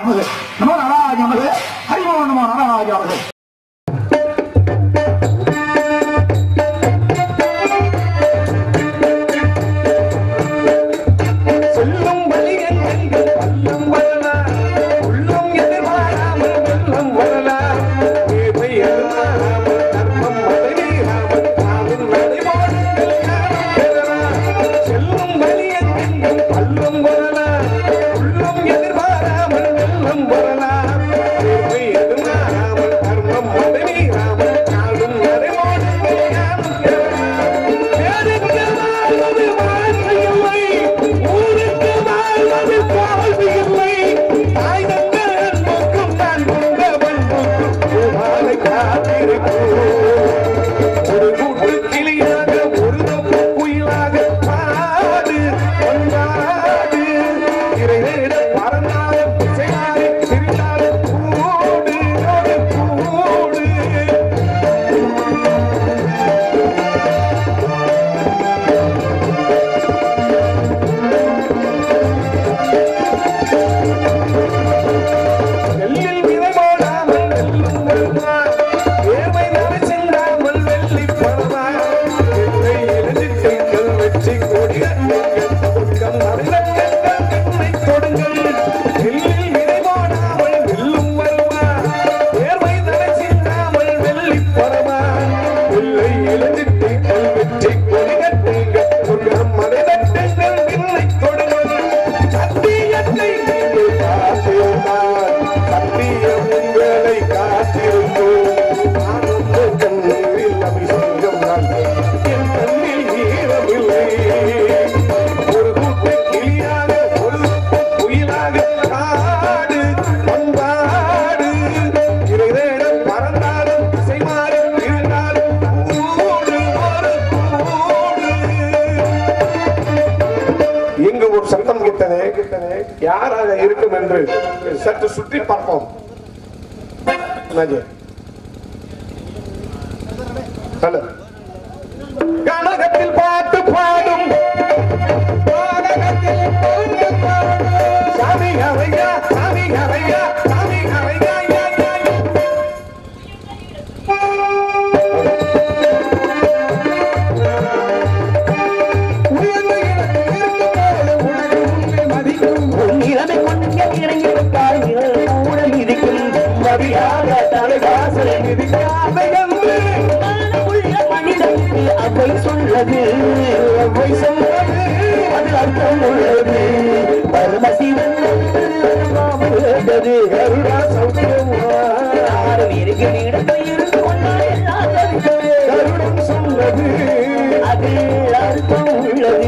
நமது நமோ நாராஜ நமது ஹரிமோ நமோ நாராஜ நமது சொல்லும் வழிகள் எங்கள் பல்லும் வரலாம் உள்ளும் எதிர்பாராமல் வெள்ளம் வரலாம் தேவை எதிர்பாராமல் தர்மம் மறைவீராமல் காதும் நடைபோடுங்கள் ஞானம் பெறலாம் செல்லும் வழிகள் எங்கள் பல்லும் வரலாம் உள்ளும் எதிர்பாராமல் வெள்ளம் வரலாம் தேவை எதிர்பாராமல் தர்மம் மறைவீராமல் காதும் நடைபோடுங்கள் ஞானம் பெறலாம் பேருக்கு வாழ்வது வாழ்க்கை இல்லை ஊருக்கு வாழ்வது வாழ்வு இல்லை தாய் தந்த அன்புக்கும் நான் கொண்ட பண்புக்கும் மாலை காத்திருக்கும் ஒரு கூட்டு கிளியாக ஒரு தப்பு குயிலாக பாடு கொண்டாடு இறைவேட பறந்தாலும் திசையாரி சிரித்தாலும் கூடு கூடு நெல்லில் விதை போடாமல் நெல்லும் வருவான் வேர்வை நரை சிந்தாமல் வெள்ளி பரவான் வெள்ளை எழுதிட்டீங்கள் வெற்றி கொடிகள் ஒடுக்கம் மறைவெங்கள் கண்ணை தொடுங்கள் நெல்லில் விதை போடாமல் நெல்லும் வருவான் வேர்வை நரை சிந்தாமல் வெள்ளி பரவான் வெள்ளை எழுதிட்டீங்கள் வெற்றி கொடிகள் ஒடுக்கம் மறைவெங்கள் கண்ணை தொடுங்கள் சத்தியத்தை நீங்கள் காத்திருந்தால் சத்தியம் உங்களை காத்திருக்கும் நானும் உன் கண்ணீரில் அபிஷேகம் நான் என் கண்ணில் ஈரமில்லை ஒரு கூட்டு கிளியாக ஒரு கூட்டு குயிலாக காடு பண்பாடு இறைவேட பறந்தாலும் திசை மாறி இருந்தாலும் கூடு ஒரு கூடு இங்கு ஒரு சத்தம் கிட்டதே யாராக இருக்கும் என்று சற்று சுற்றி பார்ப்போம் என்னது? ஹலோ கனகத்தில் பாட்டு பாடும் பாடகத்தில் பாட்டு பாடும். சாமி அவையா சாமி அவையா சாமி அவையா யா, யா, யா. உயர்ந்த எனக்கு இருக்கும்போது உனக்கு உன்னை மதிக்கும் இளமை கொஞ்சம் இறங்கிவிட்டால் நிழல் கூட மிதிக்கும் மதியாக தலைவாசலை மிதிக்காத என்று உள்ள மனிதனுக்கு அவை சொல்றது அவை சொல்வது அது அர்த்தம் உள்ளது பரமசிவன் கருடா சௌக்கியமா யாரும் இருக்கிற இடத்தை இருந்து கொண்டால் எல்லாம் தவிர்க்கவே. கருடம் சொன்னது அது அர்த்தம் உள்ளது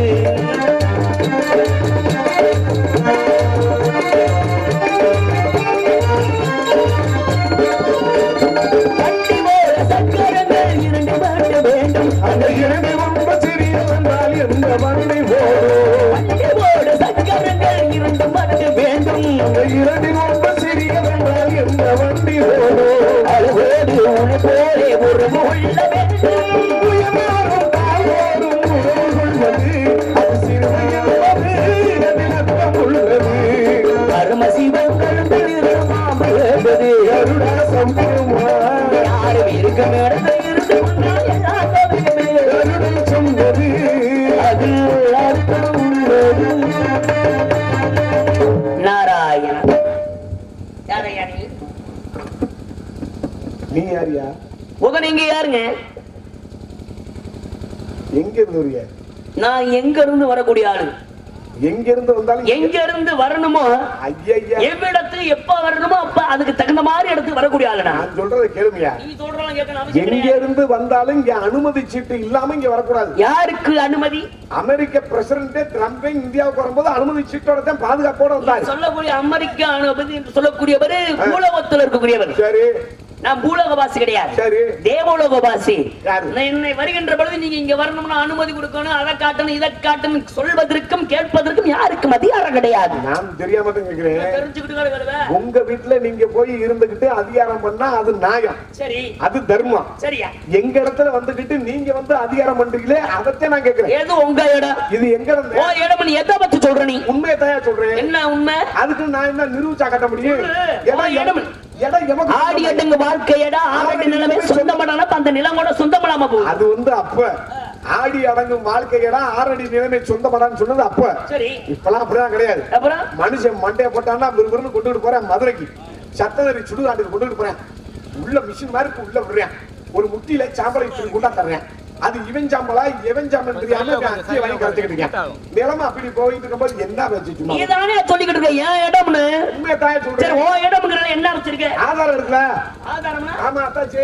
கட்டி போல சக்கரங்கள் இரண்டு மாட்ட வேண்டும் அந்த இரண்டு ரொம்ப சிறிய வந்தால் எந்த வண்டி ஓடும் கட்டி போல சக்கரங்கள் இரண்டு மாட்ட வேண்டும் அந்த இரண்டு ரொம்ப சிறிய வந்தால் எந்த வண்டி ஓடும் அழுவோடு உன போலே ஒரு உள்ள வேண்டும் உயர்ந்தோறும் தாழ்வோறும் உறவு கொள்வது அது சிறுமை என்பது அதில் அர்த்தம் உள்ளது பரமசிவங்கள் மாம்பது கருடா சௌக்கியமா யாரும் இருக்கும் இடத்தை இருந்து கொண்டால் எல்லாம் தவிர்க்கவே. கருடம் சொன்னது அது அர்த்தம் உள்ளது நாராயண யாரையா நீ நீ யாரியா உங்க நீங்க யாருங்க எங்க இருந்து வரியா நான் எங்க இருந்து வரக்கூடிய ஆளு எங்க இருந்து வந்தாலும் எங்க இருந்து வரணுமோ ஐயா எவ்விடத்து எப்ப வரணுமோ அப்ப அதுக்கு தகுந்த மாதிரி இடத்துக்கு வரக்கூடிய ஆளு நான் நான் சொல்றதை கேளுமையா நீ சொல்றலாம் கேட்கணும் அவசியம் எங்க கிடையாது. இருந்து வந்தாலும் இங்க அனுமதி சீட்டு இல்லாம இங்க வரக்கூடாது யாருக்கு அனுமதி அமெரிக்க பிரசிடண்டே ட்ரம்ப் இந்தியாவுக்கு வரும்போது அனுமதி சீட்டோட தான் பாதுகாப்போட வந்தாரு சொல்லக்கூடிய அமெரிக்கா அனுமதி என்று சொல்லக்கூடியவர் உலகத்தில் இருக்கக்கூடியவர் சரி நான் பூலோகவாசி கிடையாது சரி. தேவலோகவாசி யாரு? நான் என்னை வருகின்ற பொழுது நீங்க இங்க வரணும்னு அனுமதி கொடுக்கணும் அதை காட்டணும் இதை காட்டணும் சொல்வதற்கும் கேட்பதற்கும் யாருக்கும் அதிகாரம் கிடையாது நான் தெரியாம தான் கேக்குறேன் தெரிஞ்சுக்கிட்டு தான் கழுவ. உங்க வீட்டுல நீங்க போய் இருந்துகிட்டு அதிகாரம் பண்ணா அது நியாயம் சரி அது தர்மம் சரியா எங்க இடத்துல வந்துகிட்டு நீங்க வந்து அதிகாரம் பண்றீங்களே அதத்தான் நான் கேக்குறேன் எது உங்க இடம் இது எங்க இருந்து ஓ இடம் நீ எதை பத்தி சொல்ற நீ உண்மையை தயா சொல்றேன் என்ன உண்மை அதுக்கு நான் என்ன நிரூபிச்சா கட்ட முடியும் சொல்லு. இடம் உன் இடம். எம- இடம் எமக்கு ஆடி எடுங்க வாழ்க்கையடா ஆடி நிலமே சொந்தப்படாம அந்த நிலம் கூட சொந்தப்படாம போகுது அது வந்து அப்ப ஆடி அடங்கும் வாழ்க்கையடா ஆறடி நிலைமை சொந்தப்படான்னு சொன்னது அப்ப சரி இப்பெல்லாம் அப்படிதான் கிடையாது அப்புறம் மனுஷன் மண்டைய போட்டான்னா விறுவிறுன்னு கொண்டுட்டு போறேன் மதுரைக்கு சத்ததறி சுடுகாட்டுக்கு கொண்டுட்டு போறேன் உள்ள மிஷின் மாதிரி இருக்கு, உள்ள விடுறேன் ஒரு முட்டியில சாம்பலை தூக்கி கொண்டா தர்றேன் அது இவன் சாம்பலா எவன் சாம்பல் தெரியாம இவன் அத்தியை வாங்கி கலத்துக்கிட்டு இருக்கேன் நிலமா அப்படி போயிட்டு இருக்கும்போது என்ன வச்சு சும்மா நீ தானே சொல்லிக்கிட்டு இருக்க ஏன் இடம்னு உண்மையை தாய சரி சொல்றேன் ஓ இடம்ங்கிறத என்ன வச்சிருக்க ஆதாரம் இருக்குல்ல ஆதாரம்னா ஆமா அத்தாச்சு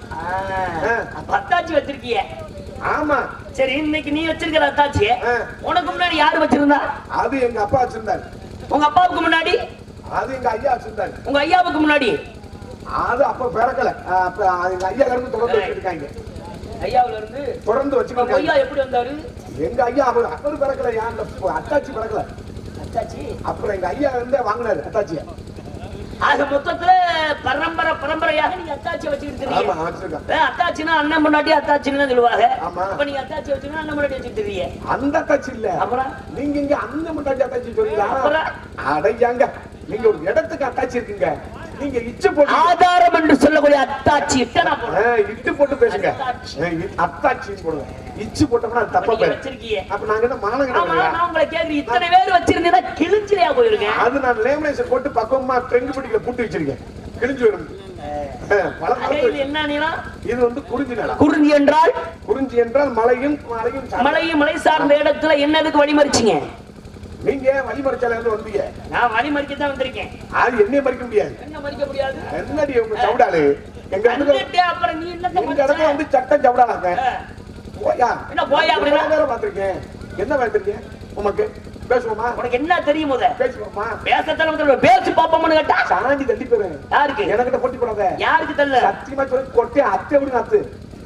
ஆ, பத்தாச்சு வச்சிருக்கிய ஆமா சரி இன்னைக்கு நீ வச்சிருக்கிற அத்தாச்சி ஆ. உனக்கு முன்னாடி யாரு வச்சிருந்தா அது எங்க அப்பா வச்சிருந்தாரு உங்க அப்பாவுக்கு முன்னாடி அது எங்க ஐயா வச்சிருந்தாரு உங்க ஐயாவுக்கு முன்னாடி அது அப்ப பிறக்கல அப்ப எங்க ஐயா இருந்து தொடர்ந்து வச்சிருக்காங்க ஐயாவுல இருந்து தொடர்ந்து உங்க வச்சுக்கோங்க ஐயா எப்படி வந்தாரு எங்க ஐயா அவர் அவர் பிறக்கல யார் அத்தாச்சி பிறக்கல அத்தாச்சி அப்புறம் எங்க ஐயா இருந்தே வாங்கினாரு அத்தாச்சிய ஆக மொத்தத்துல பரம்பரை பரம்பரையாக நீங்க அத்தாச்சி வச்சுக்கிட்டு ஆமா இருக்கீங்க வச்சிருக்கேன் ஏ, அத்தாச்சினா அண்ணன் முன்னாடி அத்தாச்சின்னு தான் சொல்லுவாங்க ஆமா. அப்ப நீங்க அத்தாச்சி வச்சுக்கணும் அண்ணன் முன்னாடி வச்சுட்டு இருக்கீங்க அந்த அத்தாச்சி இல்ல அப்புறம் நீங்க இங்க அந்த முட்டாச்சி அத்தாச்சி சொல்றீங்களா அப்புறம்? அடையாங்க நீங்க ஒரு இடத்துக்கு அத்தாச்சி இருக்கீங்க நீங்க இச்சு போட்டு ஆதாரம் என்று சொல்லக்கூடிய அத்தாச்சி இட்டனா ஆ, போடுறேன் இட்டு போட்டு பேசுங்க அத்தாச்சி. ஆ, இ- அத்தாச்சின்னு போடுங்க இச்சு போட்டோம்னா அது தப்பா நீங்க பேரு வச்சிருக்கீங்க அப்ப நாங்க என்ன மாநகரம் ஆமா இல்லையா? நான் உங்களை கேக்குறேன் இத்தனை பேர் வச்சிருந்தீங்கன்னா கிழிஞ்சிலையா போயிருக்கேன் அது நான் லேமினேஷன் போட்டு பக்குவமா ட்ரெங்கு பிடிக்கல புட்டு வச்சிருக்கேன் கிழிஞ்சு வரும் ஆ, பல ஆக மரத்து இது என்ன நிலம் இது வந்து குறிஞ்சி நிலம் குறிஞ்சி என்றால் குறிஞ்சி என்றால் மலையும் மலையும் சார்ந்த- மலையும் மலை சார்ந்த இடத்துல என்னதுக்கு வழிமறிச்சீங்க நீங்க வழிமறைச்சால இருந்து வந்தீங்க நான் வழிமறிக்க தான் வந்திருக்கேன் அது என்னைய மறிக்க முடியாது என்ன மறிக்க முடியாது என்னடி உங்க சவுடாலு எங்க இடத்துல வந்துட்டு அப்புறம் நீ என்னத்த எங்க இடத்துல மறிச்ச? வந்து சட்டம் சவுடாலாங்க ஆ. போயா என்ன போயா அப்படின்னா? வேற பாத்திருக்கேன் என்ன பார்த்திருக்கேன் உமக்கு பேசுவோமா உனக்கு என்ன தெரியும் முத பேசுவோமா பேசத்தான முதல்ல பேசி பாப்போம்னு கேட்டா சாண்டி தள்ளி போயிரு யாருக்கு எனக்கிட்ட போட்டி போடாத யாருக்கு தெரியல சத்தியமா சொல்லி கொட்டி அத்தை எப்படி அத்து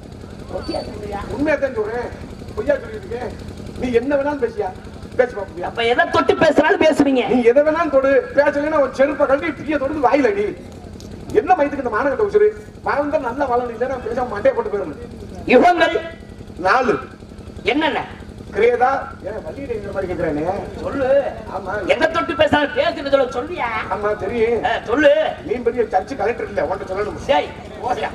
உண்மையா தான் சொல்றேன் பொய்யா சொல்லிட்டு இருக்கேன் நீ என்ன வேணாலும் பேசியா பேச பாப்பியா அப்ப எதை தொட்டு பேசுறாலும் பேசுவீங்க நீ எதை வேணாலும் தொடு பேசலைன்னா ஒரு செருப்பை கழட்டி டீயை தொடுத்து வாயில அடி என்ன மயத்துக்கு இந்த மானகட்ட உசுரு வாழ்ந்தா நல்ல வளர்ந்து இல்லைன்னா பேசாம மண்டையை போட்டு போயிடணும் யுகங்கள் நாலு என்னென்ன கிரேதா ஏன் வள்ளியில மாதிரி கேட்கிறேனே சொல்லு ஆமா எதை தொட்டு பேசுறாலும் பேசுறது சொல்ல சொல்லியா ஆமா தெரியும் ஆ, சொல்லு நீ பெரிய சர்ச்சு கலெக்டர் இல்ல உன்கிட்ட சொல்லணும் டேய் போயா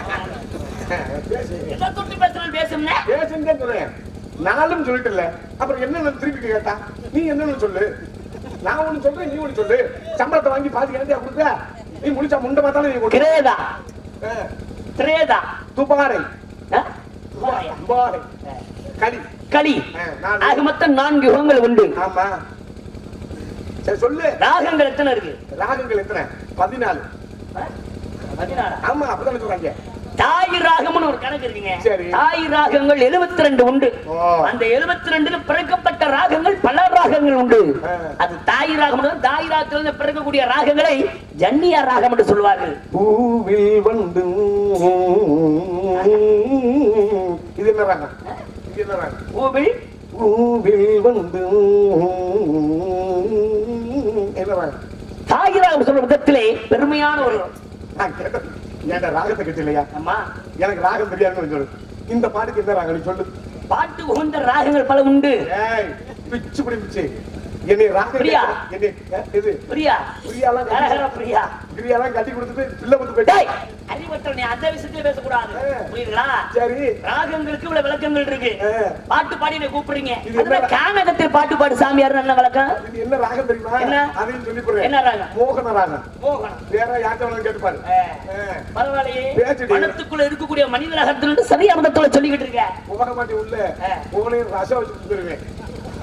பேசு எதை தொட்டு பேசுறாலும் பேசும்னே பேசுன்னு தான் சொல்றேன் நாலும் சொல்லிட்டு இல்ல அப்புறம் என்ன திருப்பி கேட்டா நீ என்னன்னு சொல்லு நான் ஒண்ணு சொல்றேன் நீ ஒண்ணு சொல்லு சம்பளத்தை வாங்கி பாதி கண்டியா கொடுக்க நீ முடிச்சா முண்டை பார்த்தாலும் நீ கொடு கிரேதா ஆ, திரேதா துபாரை ஆ? போயா. துபாரை களி களி ஆ, நாலு. ஆக மொத்தம் நான்கு யுகங்கள் உண்டு ஆமா சரி சொல்லு ராகங்கள் எத்தனை இருக்கு ராகங்கள் எத்தனை பதினாலு ஆ? பதினாறா ஆமா அப்படிதானே சொல்றாங்க தாய் ராகம்னு ஒரு கணக்கு இருக்குங்க சரி. தாய் ராகங்கள் 72 ரெண்டு உண்டு ஓ. அந்த 72 ரெண்டுல பிறக்கப்பட்ட ராகங்கள் பல ராகங்கள் உண்டு ஆ. அது தாய் ராகம் தாய் ராகத்திலிருந்து பிறக்கக்கூடிய ராகங்களை ஜன்னியா ராகம் என்று சொல்வார்கள் பூவில் வந்து இது என்ன ராகம் இது என்ன ராகம் பூவில் பூவில் வந்து என்ன ராகம் தாய் ராகம் சொல்ற விதத்திலே பெருமையான ஒரு நான் கேட்டேன் ஏன்டா ராகத்தை கேட்டில்லையா அம்மா எனக்கு ராகம் தெரியாதுன்னு சொல்லு இந்த பாட்டுக்கு என்ன ராகம் நீ சொல்லு பாட்டு உகந்த ராகங்கள் பல உண்டு ஏய் பிச்சு பிடி பிச்சு என்னை ராகம் பிரியா. கேட்க- என்னை அஹ், இது பிரியா பிரியாலாம் கரகர கட்டி- பிரியா பிரியாலாம் கட்டி கொடுத்துட்டு பிள்ளை கொடுத்து டேய் போயிட்டு அறிவற்ற நீ அந்த விஷயத்துல பேசக்கூடாது ஆ. புரியுதுங்களா சரி ராகங்களுக்கு இவ்வளவு விளக்கங்கள் இருக்கு ஆ. பாட்டு பாடி என்ன கூப்பிடுறீங்க இது அதுல என்ன? கானகத்தில் பாட்டு பாடு சாமியார் நல்ல வழக்கம் இது என்ன ராகம் தெரியுமா என்ன? அதையும் சொல்லி போறேன் என்ன ராகம்? மோகன ராகம் மோகனம் வேற யார்கிட்ட வேணாலும் கேட்டுப்பாரு ஆ. ஆ. பரவாயில்லையே பேச்சுடி. மனத்துக்குள்ள இருக்கக்கூடிய மனித ரகத்துல சரியான விதத்துல சொல்லிக்கிட்டு இருக்க போக மாட்டேன் உள்ள ஆ. போனையும் ரசம் வச்சு கொடுத்துருவேன்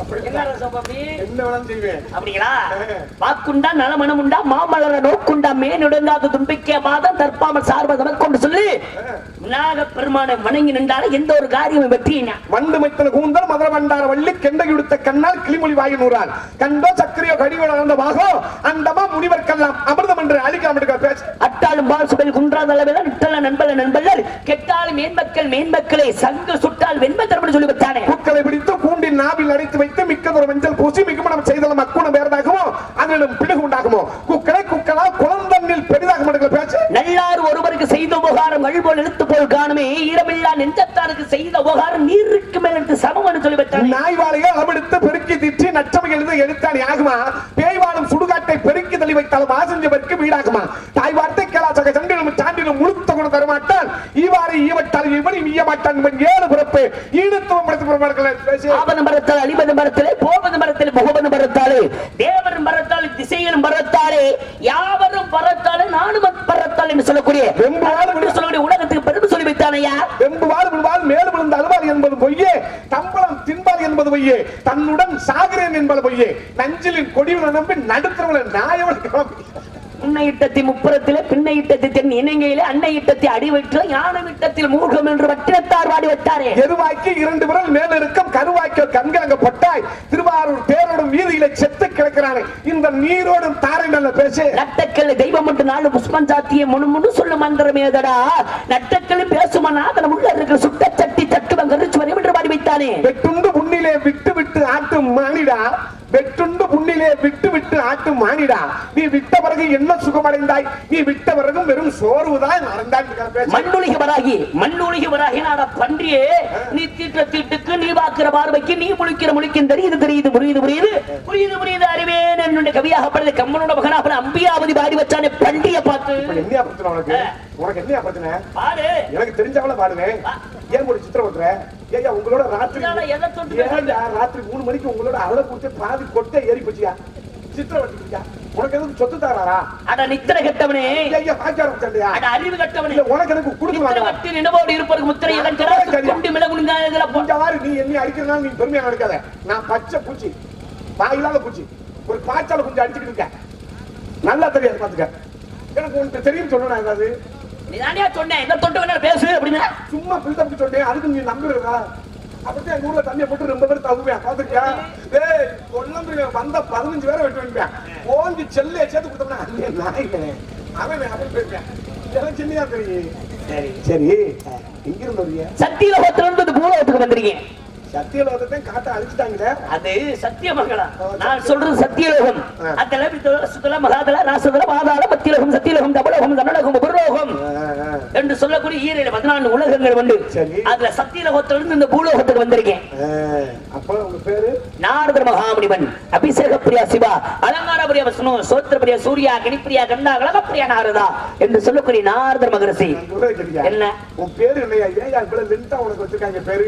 என்ன ரசம் பாப்பி என்ன வேணாலும் செய்வேன் அப்படிங்களா வாக்குண்டா நலமணம் உண்டா மாமலர நோக்குண்டா மேனுடங்காத தும்பிக்கே மாதம் தற்பாமல் சார்வதம் கொண்டு சொல்லி விநாயக பெருமானை வணங்கி நின்றால எந்த ஒரு காரியமும் வெற்றியினா வண்டு மைத்தன கூந்தல் மதுர வண்டார வள்ளி கெண்டை உடுத்த கண்ணால் கிளிமொழி வாயு நூறான் கண்டோ சக்கரையோ கடியோ நடந்த வாகோ அந்தமா முனிவர்க்கெல்லாம் அமிர்தம் என்று அழிக்காம எடுக்கிற பேச்சு அட்டாளும் பால் சுபல் குன்றா தலைவர் நிட்டல நண்பல நண்பல்லர் கெட்டாலும் மேன்மக்கள் மேன்மக்களே சங்கு சுட்டால் வெண்மை தரப்படி சொல்லி வச்சானே பூக்களை பிடித்து கூண்டின் நாவில் அடைத்து வைத்து மிக்கதொரு மஞ்சள் பூசி மிகுமணம் செய்தலும் அக்குணம் வேறதாகுமோ அதனிடம் பிடுகு உண்டாகுமோ குக்கரை குக்கலால் குழந்தண்ணில் பெரிதாக எடுக்கிற பேச்சு நல்லார் ஒருவருக்கு செய்த உபகாரம் அழுபோல் எழுத்து போல் காணுமே ஈரமில்லா நெஞ்சத்தாருக்கு செய்த உபகாரம் நீருக்கு மேல் எடுத்து சமம் என்று சொல்லி வச்சானே நாய்வாளையை அளவெடுத்து பெருக்கி திற்றி நச்சமை எழுத எழுத்தாணி ஆகுமா பேய் வாழும் சுடுகாட்டை பெருக்கி தள்ளி வைத்தாலும் ஆசஞ்சவருக்கு வீடாகுமா தாய் வார்த்தை கேளாசக சண்டிலும் சாண்டிலும் முழுத்த குணம் தரமாட்டான் ஈவாரை ஈவட்டால் இவன் ஈய மாட்டான் இவன் ஏழு பிறப்பு ஈடுத்துவம் படுத்து பிறப்பார்கள் பேசி ஆபது மரத்தால் அழிபது மரத்திலே போவது மரத்திலே புகவது மரத்தாலே தேவர் மரத்தால் திசைகளும் மரத்தாலே யாவரும் பரத்தாலே நானும் பரத்தால் என்று சொல்லக்கூடிய வெம்பாலும் என்று சொல்லக்கூடிய உலகத்துக்கு பெருமை சொல்லி வைத்தானையா வெம்பு வாழ் விழுவால் மேலும் விழுந்த அழுவாள் என்பது பொய்யே தம்பளம் தின்பால் என்பது பொய்யே தன்னுடன் சாகிறேன் என்பது பொய்யே நஞ்சிலின் கொடிவில் நம்பி நடுத்தரவள நாயவன் கிளம்பி உன்னை இட்டத்தி முப்புறத்திலே பின்னை இட்டத்தி தென் இணங்கையிலே அன்னை இட்டத்தி அடி வைற்று யானை இட்டத்தில் மூழ்கம் என்று வட்டினத்தார் வாடி வைத்தாரே எருவாய்க்கு இரண்டு விரல் மேல இருக்கும் கருவாய்க்கு கண்கலங்க பொட்டாய் திருவாரூர் தேரோடும் வீதியில செத்து கிடக்கிறானே இந்த நீரோடும் தாரை நல்ல பேசு நட்டக்கல்ல தெய்வம் மட்டும் நாலு புஷ்பம் சாத்திய முனு முனு சொல்லு மந்திரமேதடா நட்டக்கல்லு பேசுமானா அதன் உள்ள இருக்கிற சுட்ட சட்டி தட்டுவம் கரிச்சு வரையும் என்று வாடி வைத்தானே வெட்டுண்டு புண்ணிலே விட்டு விட்டு ஆட்டும் மானிடா வெட்டுண்டு புண்ணிலே விட்டு விட்டு ஆட்டும் மானிடா நீ விட்ட பிறகு என்ன சுகமடைந்தாய் நீ விட்ட பிறகும் வெறும் சோர்வுதான் நடந்தாய் பேச மண்ணுலகி வராகி மண்ணுலகி வராகி நாட பன்றியே நீ தீட்ட தீட்டுக்கு நீ வாக்குற பார்வைக்கு நீ முழிக்கிற முழிக்கும் தெரியுது தெரியுது புரியுது புரியுது புரியுது புரியுது அறிவேன் என்னுடைய கவியாகப்படுது கம்மனோட மகனாக அம்பியாவதி பாடி வச்சானே பண்டிய பார்த்து இப்ப என்னையா பிரச்சனை உனக்கு உனக்கு என்னையா பிரச்சனை பாடு எனக்கு தெரிஞ்சவள பாடுவேன் ஏன் ஒரு சித்திரம் ஓட்டுற ஏய்யா உங்களோட ராத்திரி இதனால எதை தொட்டு ஏன்டா ராத்திரி மூணு மணிக்கு உங்களோட அவளை கொடுத்து பாதி கொட்டை ஏறி போச்சியா சித்திரம் வச்சுக்கியா உனக்கு எதுவும் சொத்து தாராரா அட நித்திர கட்டவனே ஐயா பாக்க ஆரம்பிச்சாண்டியா அட அறிவு கட்டவனே இல்ல உனக்கு எனக்கு நித்திர கொடுக்குவாங்க கட்டி நினைவோடு இருப்பதற்கு முத்திரை இளங்கராசு கொண்டு மிளகுங்க இதுல போ கொஞ்சம் வாரு நீ என்ன அடிக்கிறதுனால நீ பெருமையா நடக்காத நான் பச்சை பூச்சி வாயில்லாத பூச்சி ஒரு பாய்ச்சால கொஞ்சம் அடிச்சுக்கிட்டு இருக்க நல்லா தெரியாது பாத்துக்க எனக்கு உனக்கு தெரியும் சொல்லணும் ஏதாவது நீ தானே சொன்னேன் என்ன தொட்டு வேணா பேசு அப்படின்னா சும்மா பில்டப் சொன்னேன் அதுக்கு நீ நம்புறதா அப்படித்தான் எங்க ஊர்ல தண்ணியை போட்டு ரொம்ப பேர் தகுவேன் பாத்துக்கியா ஏய் கொல்லம்பு வந்த பதினஞ்சு பேரை வெட்டு வேண்டியேன் ஓஞ்சி செல்லையை சேர்த்து கொடுத்தோம்னா அங்கே நாய்களே அவன் அவன் பேசுவேன் எனக்கு சின்னியா தெரியும் சரி சரி எங்க இருந்து வரீங்க சத்தியலோகத்திலிருந்து இந்த பூலோகத்துக்கு வந்திருக்கீங்க சத்தியலோகத்தை காட்ட அழிச்சிட்டாங்களே அது சத்தியமங்களா நான் சொல்றது சத்தியலோகம் ஆ. அத்தல பித்தல சுத்தல மகாதல ராசதல பாதாள மத்தியலோகம் சத்தியலோகம் தபலோகம் தனலோகம் உபர்லோகம் என்று சொல்லக்கூடிய ஈரேழு பதினான்கு உலகங்கள் உண்டு சரி. அதுல சத்தியலோகத்திலிருந்து இந்த பூலோகத்துக்கு வந்திருக்கேன் அப்ப உங்க பேரு நாரத மகாமுனிவன் அபிஷேக பிரியா சிவா அலங்கார பிரியா விஷ்ணு சோத்திர பிரியா சூர்யா கணிப்பிரியா கண்டா கலகப்பிரியா நாரதா என்று சொல்லக்கூடிய நாரதர் மகரிஷி நான் சொல்றேன் கேட்டியா? என்ன? உன் பேரு இல்லையா ஏன் இவ்வளவு லென்த்தா உனக்கு வச்சிருக்காங்க பேரு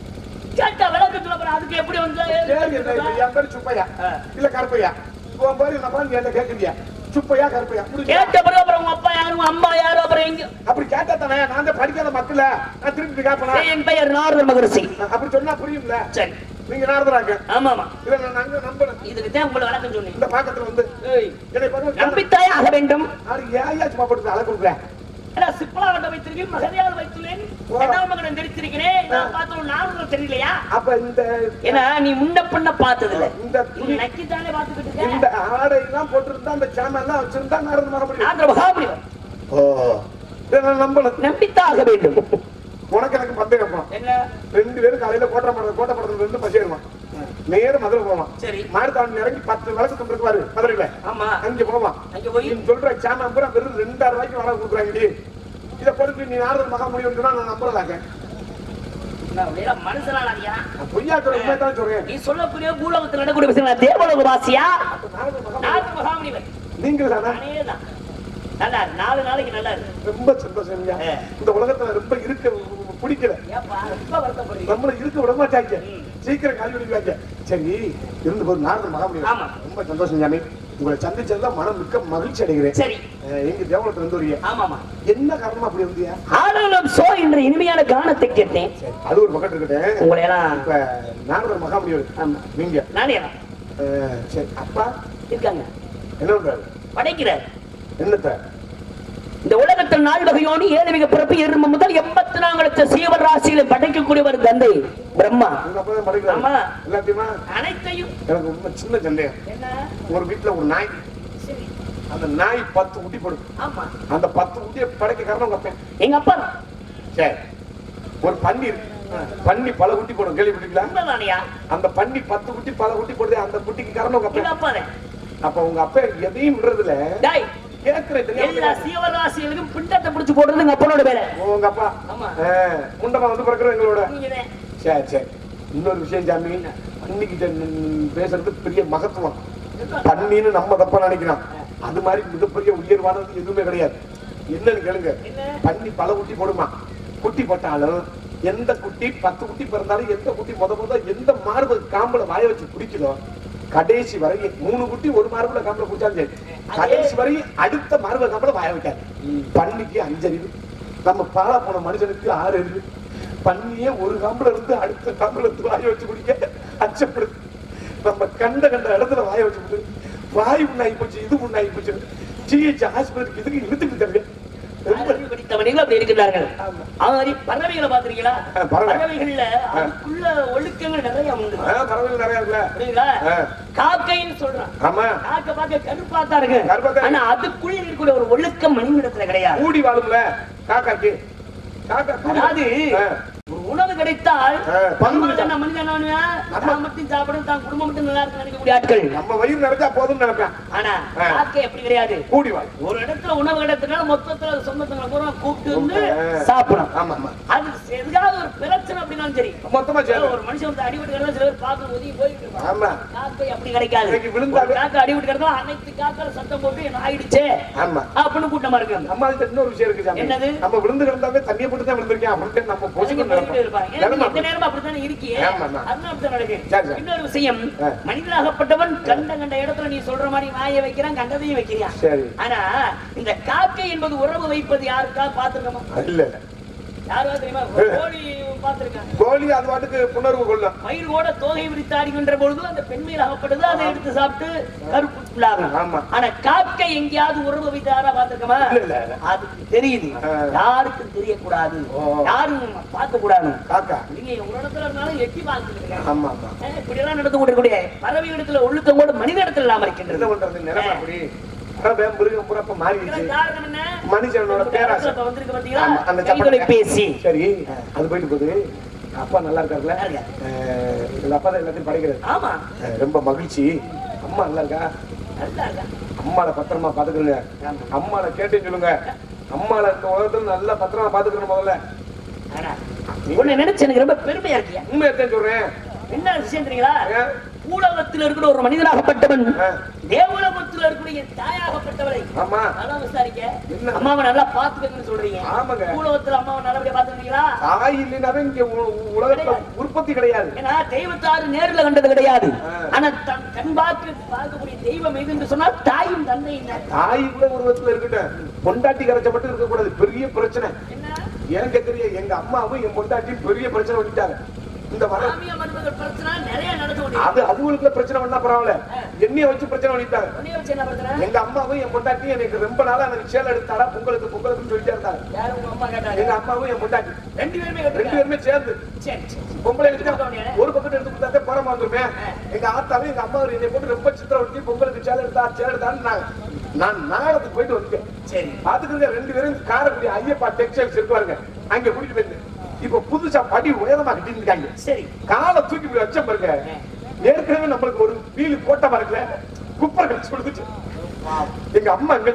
கேட்ட விளக்கு சொல்ல அதுக்கு எப்படி வந்து பேரு என்ன இப்ப என் பேரு சுப்பையா இல்ல கருப்பையா உன் பேரு என்னப்பா நீ என்ன கேக்குறியா சுப்பையா கருப்பையா புரியுதா? கேட்ட பிறகு அப்புறம் உங்க அப்பா யாரும் அம்மா யாரும் அப்புறம் எங்க அப்படி கேட்டா தானே நான் தான் படிக்காத மக்கள் நான் திருப்பி கேட்பேனா என் பெயர் நாரதர் மகரிஷி அப்படி சொன்னா புரியும்ல சரி நீங்க நாரதராங்க ஆமா ஆமா இல்ல நான் நாங்க நம்பணும் இதுக்கு தான் உங்களை வழக்கம் சொன்னேன் இந்த பாக்கத்துல வந்து ஏய், என்னை பாருங்க நம்பித்தாயே ஆக வேண்டும் அது ஏயா சும்மா போட்டு அழகு கொடுக்குறேன் ஏன்னா சிப்பலா வட்ட வைத்திருக்கேன் மகதியால் வைத்துள்ளேன் ஓ. இரண்டாம் மகனை தெரித்திருக்கிறேன் நான் பார்த்தோம் நானும் தெரியலையா அப்ப இந்த ஏன்னா நீ முன்ன பின்ன பார்த்தது இல்ல இந்த நீ துணி நக்கித்தானே பார்த்துக்கிட்டு இந்த இருக்க ஆடை எல்லாம் போட்டிருந்தா அந்த சாமான் எல்லாம் வச்சிருந்தா நாரத மறுபடியும் நாரதர் மகாமுனிவர் இதை நான் நம்பணும் நம்பித்தான் ஆக வேண்டும் உனக்கு எனக்கு பந்தயம் என்ன ரெண்டு பேரும் காலையில கோட்டை படம் கோட்டை படத்துல இருந்து பஸ் ஏறுவான் நேரம் மதுரை போவான் சரி. மாடுத்தாவணி இறங்கி பத்து விளக்கு துண்டுருக்குவாரு மதுரையில ஆமா அங்க போவான் அங்க போய் நீ சொல்ற சாமான் பூரா வெறும் ரெண்டாயிரம் ரூபாய்க்கு வாடகை கொடுக்குறாங்கடி இதை போட்டு நீ நாரதர் மகா முடியும் சொன்னா நான் நம்பலாங்க நான் வேற மனுஷனாடியா நான் பொய்யா சொல்ற உண்மையை தான் சொல்றேன் நீ சொல்லக்கூடிய பூலோகத்தில் நடக்கூடிய விஷயம் தேவலோக வாசியா அப்ப நாரதர் மகா நாரத மகாமுனிவர் நீங்கள் தானே நானே தான் நல்லா இரு, நாலு நாளைக்கு நல்லா இருக்கு ரொம்ப சந்தோஷம் ஐயா. ஆ. இந்த உலகத்துல ரொம்ப இருக்க பிடிக்கல ஏப்பா ரொம்ப வருத்தப்படுறீங்க நம்மள இருக்க விட மாட்டாங்க ம். சீக்கிரம் காலி பண்ணிக்குவாங்க சரி இருந்து போது நாரதர் மகா முடியும் ஆமா. ரொம்ப சந்தோஷம் சாமி உங்களை சந்திச்சதுல மனம் மிக்க மகிழ்ச்சி அடைகிறேன் சரி அஹ், எங்க தேவலத்துல இருந்து வரீங்க ஆமாமா என்ன காரணமா அப்படி வந்தியா ஆனாலும் சோ என்ற இனிமையான கானத்தை கேட்டேன் அது ஒரு பக்கம் இருக்கட்டும் உங்களை எல்லாம் இப்ப நாரதர் மகாமுனிவர் ஆமா நீங்க நானே அஹ், சரி அப்பா இருக்காங்க என்ன பண்றாரு படைக்கிறார் என்னத்த இந்த உலகத்தில் நாள் வகையோடு ஏழு மிக பிறப்பு எரும முதல் எண்பத்தி நான்கு சீவன் ராசியில படைக்கக்கூடியவர் தந்தை பிரம்மா உங்க அப்பா தான் படிக்கிறாரு ஆமா. எல்லாத்தையுமா அனைத்தையும் எனக்கு உண்மை சின்ன சந்தேகம் என்ன ஒரு வீட்டுல ஒரு நாய் சரி அந்த நாய் பத்து குட்டி போடும் ஆமா அந்த பத்து குட்டியை படைக்க காரணம் உங்க அப்பா எங்க அப்பா தான். சரி ஒரு பன்னி இருக்கு பன்னி பல குட்டி போடும் கேள்விப்பட்டீங்களா உண்மைதானையா அந்த பன்னி பத்து குட்டி பல குட்டி போடுது அந்த குட்டிக்கு காரணம் உங்க எங்க அப்பா அப்பா தான். அப்ப உங்க அப்பா எதையும் விடுறதுல டேய், கேட்கிற எல்லா தெரியாம சீவராசிகளுக்கும் பிண்டத்தை பிடிச்சு போடுறது எங்க அப்பனோட வேலை உங்க அப்பா ஆமா. ஆ, முண்டமா வந்து பிறக்கிற எங்களோட நீங்கதான். சரி சரி இன்னொரு விஷயம் சாமி பன்னிக்கிட்ட நின்னு பேசுறது பெரிய மகத்துவம் பன்னின்னு நம்ம தப்பா நினைக்கிறோம் அது மாதிரி மிகப்பெரிய உயர்வானது எதுவுமே கிடையாது என்னன்னு கேளுங்க என்ன? பன்னி பல குட்டி போடுமா குட்டி போட்டாலும் எந்த குட்டி பத்து குட்டி பிறந்தாலும் எந்த குட்டி முத முத எந்த மார்பு காம்புல வாய வச்சு பிடிக்குதோ கடைசி வரையும் மூணு குட்டி ஒரு மார்புல காம்புல பிடிச்சாலும் சரி கடைசி வரையும் அடுத்த மார்பு காம்புல வாய வைக்காது பன்னிக்கு அஞ்சறிவு நம்ம பாலா போன மனுஷனுக்கு ஆறு அறிவு பன்னியே ஒரு காம்புல இருந்து அடுத்த காம்புல இருந்து வாய வச்சு குடிக்க அச்சப்படுது நம்ம கண்ட கண்ட இடத்துல வாய வச்சு குடி வாய் உண்ணாகி போச்சு இது உண்ணாகி போச்சு ஜிஹெச் ஆஸ்பத்திரிக்கு இதுக்கு இழுத்துக்கிட்டு தருவேன் ரொம்ப அறிவு படித்தவர்கள் அப்படி இருக்கிறார்கள் ஆமா. அது மாதிரி பறவைகளை பாத்திருக்கீங்களா ஆ, பறவை. பறவைகள்ல அதுக்குள்ள ஒழுக்கங்கள் நிறைய உண்டு ஆ, பறவைகள் நிறைய இருக்குல்ல புரியுதா ஆ. காக்கைன்னு சொல்றான் ஆமா காக்கை பார்க்க கருப்பா தான் இருக்கு கருப்பா தான் ஆனா அதுக்குள்ள இருக்கக்கூடிய ஒரு ஒழுக்கம் மனிதனிடத்துல கிடையாது கூடி வாழும்ல காக்காக்கு காக்கா கூடி அதாவது ஆ. ஒரு உணவு கிடைத்தால் ஆ, பங்கு நம்ம என்ன மனிதன் நான் மட்டும் சாப்பிடும் தான் குடும்பம் மட்டும் நல்லா இருக்கு நினைக்கக்கூடிய ஆட்கள் நம்ம வயிறு நிறைஞ்சா போதும்னு நினைப்பேன் ஆனா ஆ. காக்கை அப்படி கிடையாது கூடி வாழ் ஒரு இடத்துல உணவு கிடைத்தனால மொத்தத்துல அது சொந்தத்தங்களை பூரா கூப்பிட்டு வந்து ஆ. சாப்பிடும் ஆமா ஆமா அது எதுக்காவது ஒரு பிரச்சனை அப்படின்னாலும் சரி மொத்தமா சேர்ந்து ஒரு மனுஷன் வந்து அடிபட்டு கிடந்தா சில பேர் பார்த்து ஒதுங்கி போயிட்டு இருப்பாங்க ஆமா காக்கை அப்படி கிடைக்காது இன்னைக்கு விழுந்தாவே- ஒரு காக்கை அடிபட்டு கிடந்தா அனைத்து காக்கால சத்தம் போட்டு என்ன ஆயிடுச்சே ஆமா அப்படின்னு கூட்டமா இருக்கு நம்ம கிட்ட இன்னொரு விஷயம் இருக்கு சாமி என்னது? நம்ம விழுந்து கிடந்தாவே தண்ணியை போட்டு தான் விழுந்திருக்கேன் அப்படின்னு நம்ம அதுக்கு பொசுக்கு போயிட்டு இருப்பாங்க ஏன்னா நினைப்போம் இந்த நேரம் அப்படித்தானே இருக்கியே ஆமா, ஆமா. அதனால அப்படித்தான் நடக்கும் சரி, சரி. இன்னொரு விஷயம் ஆ. மனிதனாகப்பட்டவன் கண்ட கண்ட இடத்துல நீ சொல்ற மாதிரி வாயை வைக்கிறான் கண்டதையும் வைக்கிறான் சரி ஆனா இந்த காக்கை என்பது உறவு வைப்பது யாருக்கா பாத்துருக்கோமா இல்ல இல்ல யாருக்கா தெரியுமா கோழி பாத்துருக்காங்க கோழி அது பாட்டுக்கு புணர்வு கொள்ளும் மயில் கூட தோகை விரித்து ஆடுகின்ற பொழுது அந்த பெண்மையில் அகப்படுது அதை எடுத்து சாப்பிட்டு கருப்புள்ளாகும் ஆமா. ஆனா காக்கை எங்கேயாவது உறவு வைத்து யாரா பாத்துருக்கோமா இல்ல, இல்ல, இல்ல. அதுக்கு தெரியுது ஆ. யாருக்கும் தெரியக்கூடாது ஓ. யாரும் பார்க்க கூடாது காக்கா நீங்க ஒரு இடத்துல இருந்தாலும் எட்டி பார்த்துருக்கீங்க ஆமா ஆமா இப்படி எல்லாம் நடந்து கொண்டிருக்கூடிய பறவை இடத்துல ஒழுக்கம் கூட மனித இடத்துல இல்லாம என்ன இருக்கின்றது பண்றது நிலைமை அப்படி பறவை, மிருகம் பூரா இப்ப மாறிடுச்சு இதற்கு காரணம் என்ன? மனுஷனோட இந்த பேராசை. இடத்துல இப்ப வந்திருக்கு பாத்தீங்களா? ஆமா, அந்த கைத்தொலைபேசி. சரி அது போயிட்டு போகுது அப்பா நல்லா இருக்காருல்ல நல்லா இருக்காரு. அஹ், எங்க அப்பா தான் எல்லாத்தையும் படைக்கிறது ஆமா அஹ், ரொம்ப மகிழ்ச்சி அம்மா நல்லா இருக்கா நல்லா இருக்கா? அம்மால பத்திரமா பாத்துக்கணுங்க ஆமா. அம்மால கேட்டேன்னு சொல்லுங்க அம்மால இந்த உலகத்துல நல்லா பத்திரமா பாத்துக்கணும் முதல்ல ஆனா, உன்னை நினைச்சு எனக்கு ரொம்ப பெருமையா இருக்கியா உண்மையத்தான் சொல்றேன் என்ன விஷயம் தெரியுங்களா ஏன்? பூலகத்தில் இருக்கிற ஒரு மனிதனாகப்பட்டவன் ஆ. தேவலோகத்தில் இருக்கக்கூடிய தாயாகப்பட்டவளை ஆமா அதெல்லாம் விசாரிக்க என்ன? அம்மாவை நல்லா பாத்துக்கன்னு சொல்றீங்க ஆமாங்க. பூலோகத்தில் அம்மாவை நல்லபடியா பாத்துக்கிறீங்களா தாய் இல்லைனாவே இங்க உ- உலகத்துல உற்பத்தி கிடையாது ஏன்னா தெய்வத்தாரு நேர்ல கண்டது கிடையாது ஆ. ஆனா தன் கண் பார்த்து பார்க்கக்கூடிய தெய்வம் எது என்று சொன்னால் தாயும் தந்தை தாய் கூட உருவத்துல இருக்கட்டும் பொண்டாட்டி கரைச்ச மட்டும் இருக்கக்கூடாது பெரிய பிரச்சனை என்ன ஏன் கேக்குறீங்க எங்க அம்மாவும் என் பொண்டாட்டியும் பெரிய பிரச்சனை பண்ணிட்டாங்க இந்த வர சாமியா மருமகள் பிரச்சனை நிறைய நடந்து கொண்டு அது அவங்களுக்குள்ள பிரச்சனை பண்ணா பரவாயில்ல என்னைய வச்சு பிரச்சனை பண்ணிட்டாங்க உன்னைய வச்சு என்ன பிரச்சனை எங்க அம்மாவும் என் பொண்டாட்டியும் எனக்கு ரொம்ப நாளா எனக்கு சேலை எடுத்தாடா பொங்கலுக்கு பொங்கலுக்கு சொல்லிட்டே இருந்தாங்க யாரும் உங்க அம்மா கேட்டாங்க எங்க அம்மாவும் என் பொண்டாட்டி ரெண்டு பேருமே ரெண்டு கேட்டாங்க பேருமே சேர்ந்து சரி சரி பொம்பளை எடுத்து ஒரு பக்கத்து எடுத்து கொடுத்தாத்தே புறமா வந்துருமே எங்க ஆத்தாவும் எங்க அம்மாவும் என்னை போட்டு ரொம்ப சித்திரவட்டி பொங்கலுக்கு சேலை எடுத்தா சேலை எடுத்தான்னு நான் நாடகத்துக்கு போயிட்டு வந்துட்டேன் சரி பாத்துக்கிறீங்க ரெண்டு பேரும் காரைக்குடி ஐயப்பா டெக்ஸ்டைல்ஸ் இருக்குவாருங்க அங்க கூட்டிட்டு போயிருந்தேன் இப்ப புதுசா படி உயரமா கட்டிட்டு இருக்காங்க சரி காலை தூக்கி போய் வச்ச பாருங்க ஏற்கனவே நம்மளுக்கு ஒரு வீல் கோட்டமா இருக்குல்ல குப்பரை கழிச்சு கொடுத்துச்சு எங்க அம்மா எங்க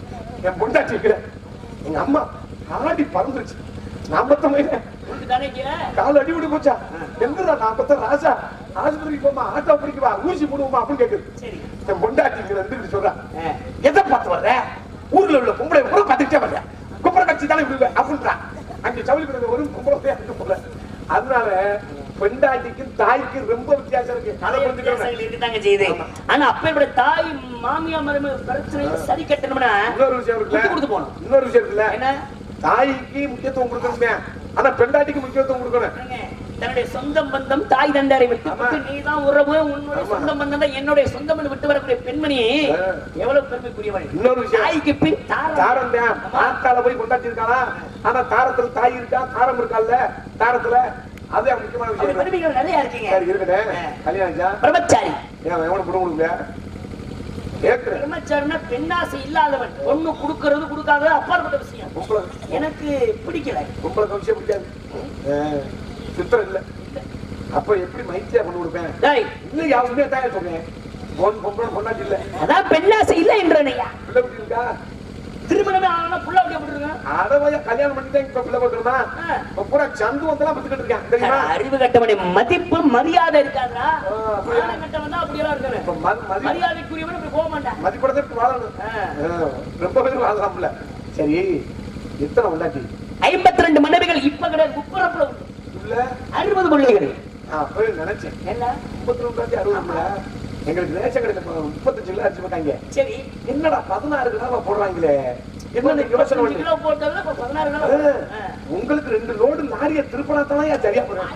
என் பொண்டாட்டி இருக்கிற எங்க அம்மா ஆடி பறந்துருச்சு நான் பத்த மயில உனக்கு தானே கீழே கால் அடி விடு போச்சா எங்கடா நான் பத்த ராஜா ஆஸ்பத்திரிக்கு போமா ஆட்டோ பிடிக்க வா ஊசி போடுவோமா அப்படின்னு கேக்குது சரி என் பொண்டாட்டி இங்க வந்து சொல்றா ஆ. எதை பார்த்து வர்ற ஊர்ல உள்ள பொம்பளை கூட பார்த்துக்கிட்டே வர்ற குப்பரை கட்சி தானே விடுவேன் அப்படின்றா அங்க சவுளி கிடந்த ஒரு பொம்பளை போய் அங்க போல அதனால பெண்டாட்டிக்கும் தாய்க்கும் ரொம்ப வித்தியாசம் இருக்கு அதை நிறைய புரிஞ்சுக்கணும் வித்தியாசங்கள் இருக்கத்தாங்க செய்யுது. ஆமா. ஆனா அப்பேற்பட்ட தாய் மாமியா மருமக பிரச்சனையை சரி கட்டணும்னா இன்னொரு விஷயம் விட்டு கொடுத்து இருக்குல்ல போகணும். இன்னொரு விஷயம் இருக்குல்ல என்ன தாய்க்கு முக்கியத்துவம் கொடுக்கணுமே ஆனா பெண்டாட்டிக்கு முக்கியத்துவம் கொடுக்கணும் பாருங்க, தன்னுடைய சொந்த பந்தம் தாய் தண்டாரை விட்டு ஆமா. விட்டு நீதான் உறவு உன்னுடைய ஆமா. சொந்த பந்தம் தான் என்னுடைய சொந்தம் என்று விட்டு வரக்கூடிய பெண்மணி ஆ. எவ்வளவு பெருமைக்குரியவள் இன்னொரு விஷயம். தாய்க்கு பின் தாரம் தாரம் தான் தாத்தால போய் கொண்டாட்டி இருக்கானா ஆனா தாரத்துல தாய் இருக்கா தாரம் இருக்கால்ல தாரத்துல அது முக்கியமான அப்படி விஷயம் பெருமைகள் நிறைய இருக்குங்க சரி இருக்கட்டே ஆ. கல்யாணம் ஆச்சா? பிரம்மச்சாரி ஏன் எவனை புட கொடுக்கலையா கேக்குறேன் பிரம்மச்சாரினா பெண்ணாசை இல்லாதவன் பொண்ணு கொடுக்கறது கொடுக்காதது அப்பாற்பட்ட விஷயம் பொம்பளை எனக்கு பிடிக்கல பொம்பளை கவிஷம் பிடிக்காது ஆ, சுத்தம் இல்ல அப்ப எப்படி மைத்தியா கொண்டு கொடுப்பேன் டேய், இல்லையா உண்மையா தான் சொன்னேன் பொன் பொம்பளை பொண்டாட்டி இல்ல அதான் பெண்ணாசை இல்லை என்றனையா பிள்ளை குட்டி இருக்கா திருமணமே ஆனா புள்ள அப்படியே போட்டுருங்க அடவையா கல்யாணம் பண்ணிட்டு இப்ப பிள்ளை பார்க்கணுமா ஆ. இப்ப பூரா சந்து வந்தெல்லாம் பத்துக்கிட்டு இருக்கேன் தெரியுமா அறிவு கட்டவனை மதிப்பு மரியாதை இருக்காதா ஆ, அப்படியா? மானம் கட்டவன் தான் அப்படியெல்லாம் இப்ப இருக்கானு மதி- மதி- மரியாதைக்குரியவன் இப்படி போக மாட்டான் மதிப்படத்துக்கு வாழணும் ஆ. ஆ, ரொம்ப பேர் வாழலாம்ல சரி எத்தனை உண்டாட்டி ஐம்பத்தி ரெண்டு மனைவிகள் இப்ப கிடையாது குப்பரப்புல உண்டு இல்ல அறுபது பிள்ளைகள் நான் அப்பவே நினைச்சேன் என்ன முப்பத்தி ரெண்டு உண்டாட்டி அறுபது எங்களுக்கு ரேஷன் கடையில முப்பத்தஞ்சு கிலோ அரிசி போட்டாங்க சரி என்னடா பதினாறு கிலோ போடுறாங்களே என்னன்னு யோசனை இருபத்தஞ்சு பண்ணி கிலோ போட்டதுல இப்ப பதினாறு கிலோ ஆ, ஆ. உங்களுக்கு ரெண்டு லோடு லாரிய திருப்பணா தான் சரியா போறேன்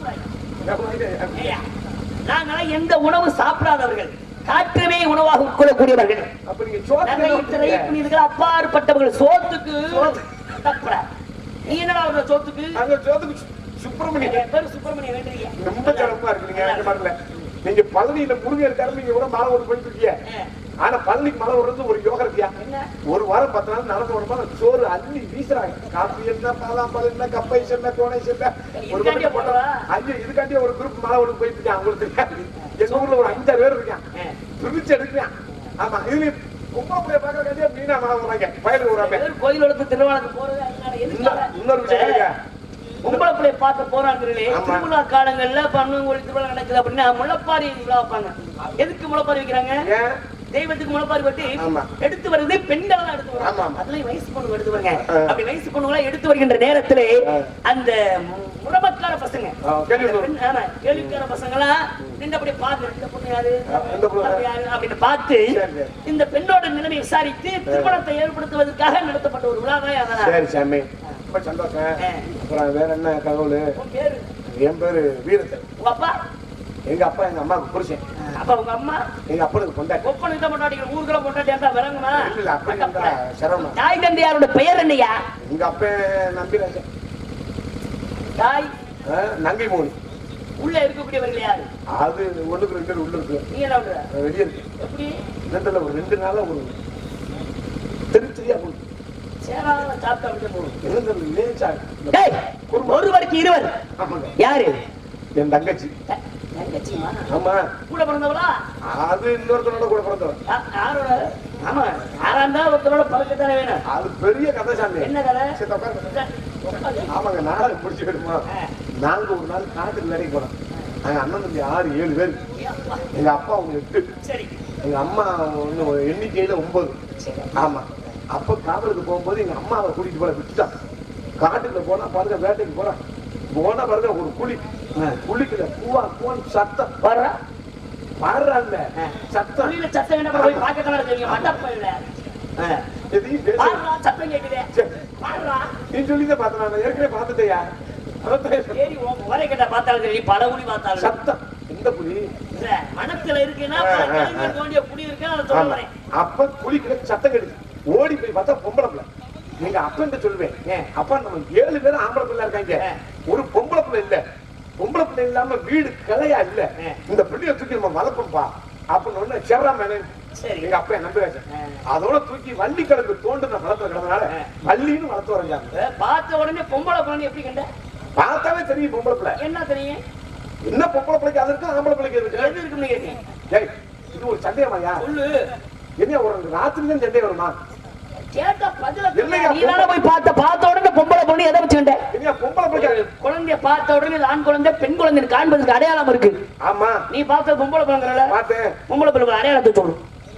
ஐயா, நாங்களாம் எந்த உணவு சாப்பிடாதவர்கள் காற்றவே உணவாக உட்கொள்ளக்கூடியவர்கள் அப்ப நீங்க சோத்துக்கு நிறைய என்ன திரை பண்ணுவீங்க? புனிதர்கள் அப்பாற்பட்டவர்கள் சோத்துக்கு சோத்து. தப்புற. நீ என்னடா ஒரு சோத்துக்கு அங்க சோத்துக்கு சு- சுப்பிரமணியன் என் பேரு சுப்பிரமணிய வேண்டுறீங்க ரொம்ப சிறப்பா இருக்கு நீங்க இந்த மாதிரில நீங்க பழனியில முருகன் இருக்காரு நீங்க கூட மலை ஓடு போயிட்டு இருக்கீங்க ஆனா பழனிக்கு மலை ஓடுறது ஒரு யோகம் இருக்கியா என்ன ஒரு வாரம் பத்து நாள் நடந்து வருமா சோறு அள்ளி வீசுறாங்க காப்பி என்ன பாதாம் பால் என்ன கப்பை என்ன கோணை என்ன ஒரு இதுக்காண்டியா பக்கம் போடுறா? ஐயோ இதுக்காண்டியே ஒரு குரூப் மலை ஓடு போயிட்டு இருக்கான் அவங்களுக்கு தெரியாது எங்க ஊர்ல ஒரு அஞ்சாறு பேர் இருக்கான் ஆ. பிரிச்சு எடுக்கிறான் ஆமா இதுலயும் கும்பல போய் பாக்குறக்காண்டியே மீனா மலை வராங்க வயலுக்கு விடுறாங்க வெறும் கோயில் வளர்த்து திருவாளத்துக்கு போறது அதனால எதுக்காக? இன்னொரு- இன்னொரு விஷயம் கேளுங்க. பொம்பளை பிள்ளைய பார்க்க போறாங்களே ஆமா. திருவிழா காலங்கள்ல பண்ணுங்கோழி திருவிழா நடக்குது அப்படின்னா முளைப்பாரி விழா வைப்பாங்க எதுக்கு முளைப்பாரி வைக்கிறாங்க ஏன் தெய்வத்துக்கு முளைப்பாரி வெட்டி ஆமா. எடுத்து வருது பெண்கள் தான் எடுத்து ஆமா, வராங்க ஆமா. அதுலயும் வயசு பொண்ணு எடுத்து வருங்க ஆ. அப்படி வயசு பொண்ணுங்களா எடுத்து வருகின்ற நேரத்திலே ஆ. அந்த மு- முறமக்கார பசங்க ஆ, கேள்வி அந்த வரும். பெண், ஆமா, கேள்விக்கார பசங்களாம் நின்று அப்படி பார்த்து இந்த பொண்ணு யாரு ஆ, இந்த பொண்ணு அது யாரு அப்படின்னு பார்த்து சரி, சரி. இந்த பெண்ணோட நிலைமை விசாரித்து திருமணத்தை ஏற்படுத்துவதற்காக நடத்தப்பட்ட ஒரு விழா தான் அதெல்லாம் சரி சாமி ரொம்ப சந்தோஷம் ஆ. அப்புறம் வேற என்ன தகவல் உன் பேரு என் பேரு வீரத்தன் உங்க அப்பா எங்க அப்பா எங்க அம்மாவுக்கு புருஷன் அப்ப உங்க அம்மா எங்க அப்பனுக்கு கொண்டாட்டி ஒப்பனுக்கு தான் பொண்டாட்டிகள் ஊருக்குள்ள பொண்டாட்டியா விளங்குமா இல்ல, இல்ல, அப்படி இருந்தா சிரமம். தாய் தந்தையாரோட பெயர் என்னையா எங்க அப்ப நம்பிராஜன் தாய் ஆ, நங்கை மோனி உள்ள இருக்கக்கூடியவர்கள் யாரு அது ஒண்ணுக்கு ரெண்டு பேர் உள்ள இருக்கு நீ என்ன பண்ற அது வெளியே இருக்கு எப்படி ரெண்டுல ஒரு ரெண்டு நாளா ஒரு தெரிச்சரியா போகுது சேராத சாப்பிட்டா விட்டு போகும் என்ன லேசா டேய் ஒருவருக்கு இருவர் ஆமாங்க யாரு என் தங்கச்சி த- தங்கச்சிமா ஆமா கூட பிறந்தவளா அது இன்னொருத்தனோட கூட பிறந்தவன் யா- யாரோட ஆமா யாரா இருந்தா ஒருத்தரோட பழக்கத்தானே வேணும் அது பெரிய கதை சாமி என்ன கதை சரி, உட்காருங்க. இந்த- உட்காரு. ஆமாங்க நாடகம் முடிச்சு விடுமா ஆ. நாங்க ஒரு நாள் காட்டுக்கு வேலைக்கு போனோம் நாங்க அண்ணன் தம்பி ஆறு ஏழு பேர் ஏப்பா. எங்க அப்பா ஒண்ணு எட்டு சரி எங்க அம்மா ஒண்ணு எண்ணிக்கையில ஒன்பது சரி ஆமா அப்ப காவலுக்கு போகும்போது எங்க அம்மாவை கூட்டிட்டு போல விட்டுட்டான் காட்டுக்குள்ள போனா பாருங்க வேட்டைக்கு போறான் போனா பாருங்க ஒரு புலி புலிக்குள்ள பூவா போன் சத்தம் வர்றா பாடுறாங்க ஆ. சத்தம் வெளியில சத்தம் என்ன போய் பார்க்க தானே தெரியும் மண்டப்பையில எதையும் பேச பாடுறா சத்தம் கேக்குதே சரி. பாடுறா நீ சொல்லிதான் பார்த்தேன் நான் ஏற்கனவே பார்த்துட்டேயா அதான் ஏறி ஒரே கிட்ட பார்த்தாலும் சரி பல குடி பார்த்தாலும் சத்தம் எந்த புலி இல்ல, மனத்துல இருக்குன்னா ஆ, ஆ, ஆ. கலைஞர் தோண்டிய குடி இருக்கு அதை சொல்ல ஆமா. வரேன் அப்ப புலிக்குள்ள சத்தம் கெடுது ஓடி போய் பார்த்தா பொம்பளை பிள்ளை எங்க அப்பன்ட்ட சொல்லுவேன் ஏன் அப்பா நம்ம ஏழு பேரும் ஆம்பளை பிள்ளை இருக்காங்க ஆ. ஒரு பொம்பளை பிள்ளை இல்ல பொம்பளை பிள்ளை இல்லாம வீடு கிளையா இல்ல ஆ. இந்த பிள்ளைய தூக்கி நம்ம வளர்ப்போம்ப்பா அப்படின்னு ஒண்ணு செர்ரா மேனன் சரி. எங்க அப்பா நம்பிராஜன் ஆ. அதோட தூக்கி வள்ளி கிழங்கு தோண்டுன வளர்த்து கிடந்தனால ஆ. வள்ளின்னு வளர்த்து வரைஞ்சாங்க பார்த்த உடனே பொம்பளை பிள்ளை எப்படி கண்ட பார்த்தாவே தெரியும் பொம்பளை பிள்ளை என்ன தெரியும் என்ன பொம்பளை பிள்ளைக்கு அது இருக்கு ஆம்பளை பிள்ளைக்கு அது எது இருக்கு இருக்குன்னு கேட்டேன் ஏய், இது ஒரு சந்தேகமாயா சொல்லு என்ன ஒரு ராத்திரி தான் சந்தேகம் வருமா கேட்டா பதில இல்லையா, நீ தானே போய் பார்த்த பார்த்த உடனே பொம்பளை பொண்ணு எதை வச்சுக்கிட்ட என்ன பொம்பளை பிள்ளைக்கு குழந்தைய பார்த்த உடனே இது ஆண் குழந்தை பெண் குழந்தை காண்பதற்கு அடையாளம் இருக்கு ஆமா நீ பார்த்த பொம்பளை பிள்ளைங்கிறல பார்த்தேன் பொம்பளை பிள்ளை அடையாளத்தை சொல்லு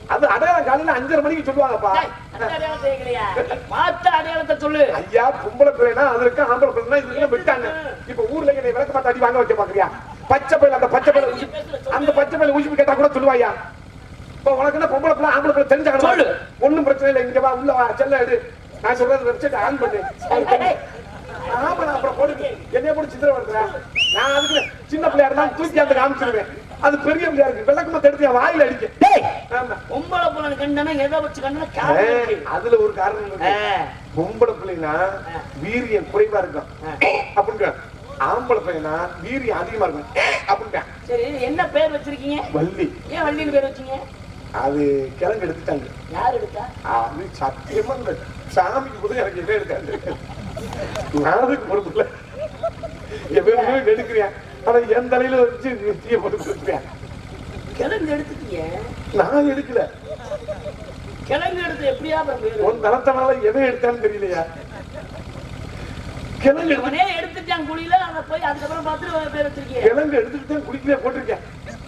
அது அடையாளம் காலையில அஞ்சரை மணிக்கு சொல்லுவாங்கப்பா டேய், அந்த அடையாளத்தை கேட்கலையா? நீ பார்த்த அடையாளத்தை சொல்லு ஐயா பொம்பளை பிள்ளைனா அது இருக்கு ஆம்பளை பிள்ளைனா இது இருக்கு விட்டாங்க இப்ப ஊர்ல என்னை விளக்க மாத்தாடி வாங்க வைக்க பாக்குறியா பச்சை பையில அந்த பச்சை பையில ஊசி அந்த பச்சை பையில ஊசி கேட்டா கூட சொல்லுவாயா இப்ப உனக்கு என்ன பொம்பளை பிள்ளை ஆம்பளை பிள்ளை தெரிஞ்சாங்க சொல்லு. ஒண்ணும் பிரச்சனை இல்லை இங்க வா உள்ள வா செல்ல எடு நான் சொல்றது வெப்சைட் ஆன் பண்ணு ஆமா நான் அப்புறம் போடுங்க என்னைய போட்டு சித்திர வருதுடா நான் அதுக்கு சின்ன பிள்ளையா இருந்தாலும் தூக்கி அந்த காமிச்சிருவேன் அது பெரிய பிள்ளையா இருக்கு விளக்கமா எடுத்து என் வாயில அடிக்க டேய், ஆமா பொம்பளை புள்ளனை கண்டனா எதை வச்சு கண்டனா ஏய், காரணம் இருக்கு. அதுல ஒரு காரணம் இருக்கு ஆ. பொம்பளை பிள்ளைனா வீரியம் குறைவா இருக்கும் அப்படிங்க ஆம்பளை பையனா வீரியம் அதிகமா இருக்கும் அப்படிங்க சரி என்ன பேர் வச்சிருக்கீங்க வள்ளி ஏன் வள்ளின்னு பேர் வச்சீங்க அது கிழங்கு எடுத்துட்டாங்க யார் எடுத்தா அது சத்தியமா இந்த சாமிக்கு போது எனக்கு எவே எடுக்காது நானுக்கு பொறுப்புல எவ்வளவு எடுக்கிறியா ஆனா என் தலையில வச்சு தீய போட்டு கொடுக்குறியா கிழங்கு எடுத்துட்டீங்க நான் எடுக்கல கிழங்கு எடுத்து எப்படியா அப்புறம் பேரு உன் தனத்தனால எவன் எடுத்தான்னு தெரியலையா கிழங்கு எடுத்து இவனே எடுத்துட்டான் குழியில அத போய் அதுக்கப்புறம் பார்த்துட்டு பேர் வச்சிருக்கீங்க கிழங்கு எடுத்துட்டு தான் குடிக்கல போட்டிருக்கேன்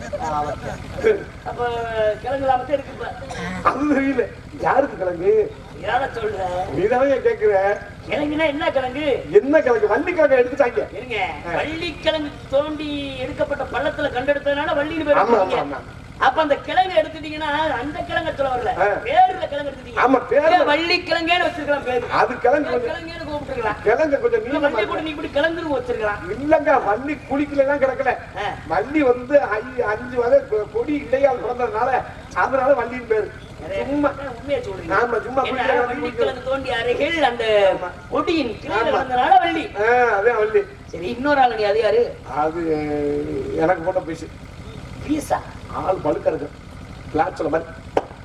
அப்ப கிழங்கு இல்லாம இருக்கு இப்ப அது தெரியல யாருக்கு கிழங்கு யார சொல்ற நீதானே கேக்குற கிழங்குனா என்ன கிழங்கு என்ன கிழங்கு வள்ளிக்காக எடுத்துட்டாங்க இருங்க வள்ளி கிழங்கு தோண்டி எடுக்கப்பட்ட பள்ளத்துல கண்டெடுத்ததுனால வள்ளின்னு பேர் ஆமா, வச்சிருக்கீங்க. ஆமா, அப்ப அந்த கிழங்கு எடுத்துட்டீங்கன்னா அந்த கிழங்கு சொல்ல வரல ஆ. பேருல கிழங்கு எடுத்துட்டீங்க ஆமா, பேருல. ஏன் வள்ளி கிழங்கேன்னு வச்சிருக்கலாம் பேரு அது கிழங்கு கொஞ்சம் கிழங்கேன்னு கூப்பிட்டுருக்கலாம் கிழங்கு கொஞ்சம் இல்ல, நீளமா வள்ளி இருக்கும். கூட நீ இப்படி கிழங்குன்னு வச்சிருக்கலாம் இல்லங்க வள்ளி குளிக்கலாம் கிடக்கல ஆ. வள்ளி வந்து ஐ- அஞ்சு வகை கொ- கொடி இடையால் பிறந்ததுனால அதனால வள்ளின்னு பேரு சும்மா உண்மையா சொல்றீங்க ஆமா, சும்மா என்ன, குடிக்கிற வள்ளி வள்ளி கிழங்கு தோண்டி அருகில் அந்த கொடியின் கீழே ஆமா. வந்தனால வள்ளி ஆ, அதே வள்ளி சரி இன்னொரு ஆள் நீ அது யாரு அது எனக்கு போட்ட பீஸ் பீசா ஆள் பழுக்க இருக்கு பிளாட் சொல்ல மாதிரி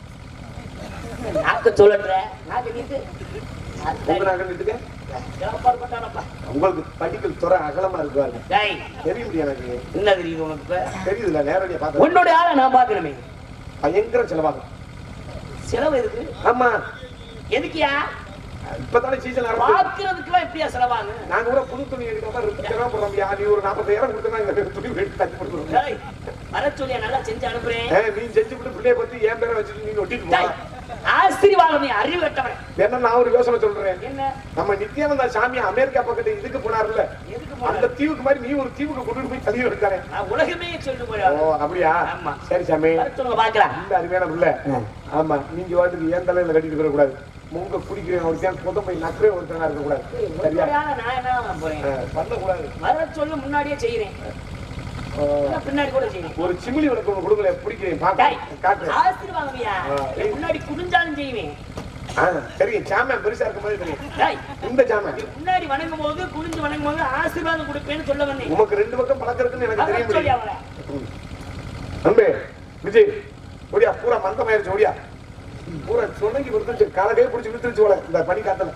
நாக்க சொல்லன்ற நாக்க நீட்டு உங்க நகை நிட்டுக்க கிளப்பாடு பட்டானப்பா உங்களுக்கு படிக்கல் துறை அகலமா இருக்கு பாருங்க டேய் தெரியுது எனக்கு என்ன தெரியுது உனக்கு இப்ப தெரியுதுல நேரடியா பார்த்தா உன்னுடைய ஆளை நான் பார்க்கணுமே பயங்கர செலவாகும் செலவு எதுக்கு ஆமா எதுக்கியா இப்பதானே சீசன் ஆரம்பிச்சு பாக்குறதுக்குலாம் எப்படியா செலவாங்க நாங்க கூட புது துணி எடுக்காம ரெண்டு ரூபா போடுறோம் யா நீ ஒரு நாற்பத்தாயிரம் கொடுத்தா இந்த துணி எடுத்து தச்சு கொடுத்துருவோம் டேய், வர சொல்லியா நல்லா செஞ்சு அனுப்புறேன் ஏ, நீ செஞ்சு விட்டு பிள்ளைய பத்தி என் பேரை வச்சுட்டு நீ ஒட்டிட்டு போ டேய், ஆசீர்வாதம் நீ அறிவு கட்டவன் என்ன நான் ஒரு யோசனை சொல்றேன் என்ன நம்ம நித்யானந்தா சாமி அமெரிக்கா பக்கத்து இதுக்கு போனார்ல எதுக்கு அந்த போன தீவுக்கு மாதிரி நீ ஒரு தீவுக்கு கொண்டு போய் தள்ளி விட்டாரே நான் உலகமே சொல்லு போய் ஓ அப்படியா ஆமா. சரி சாமி வர சொல்லுங்க பாக்கலாம் இந்த அருமையான பிள்ளை ஆமா நீங்க வாட்டுக்கு ஏன் தலையில கட்டிட்டு போயிட கூடாது மூங்க குடிக்கிறேன் ஒருத்தன் புதம் போய் நக்கரே ஒருத்தனா இருக்க கூடாது சரியா நான் என்ன பண்ண போறேன் ஆ, பண்ணக்கூடாது வர சொல்லு முன்னாடியே செய்யறேன் ஆ, இல்ல பின்னாடி கூட செய்யறேன் ஒரு சிமிலி விளக்கு ஒண்ணு கொடுக்கல பிடிக்கிறேன் டேய், பாக்க காட்டுறேன் ஆசீர்வாதம்யா ஆ. முன்னாடி குடிஞ்சாலும் செய்வேன் ஆ, சரி சாமியான் பெருசா இருக்க மாதிரி தெரியும் டேய், இந்த சாமியான் நீ முன்னாடி வணங்கும் போது குனிஞ்சு வணங்கும் போது ஆசீர்வாதம் கொடுப்பேன்னு சொல்ல வந்தேன் உமக்கு ரெண்டு பக்கம் பழக்கம் இருக்குன்னு எனக்கு வர தெரிய சொல்லி முடியும் அவளை நம்பே விஜய் ஓடியா பூரா மந்தமாயிருச்சு ஓடியா பூரா சொன்னங்கி விடுத்துச்சு காலகையே பிடிச்சி விழுத்துருச்சு போல இந்த பனி காத்தல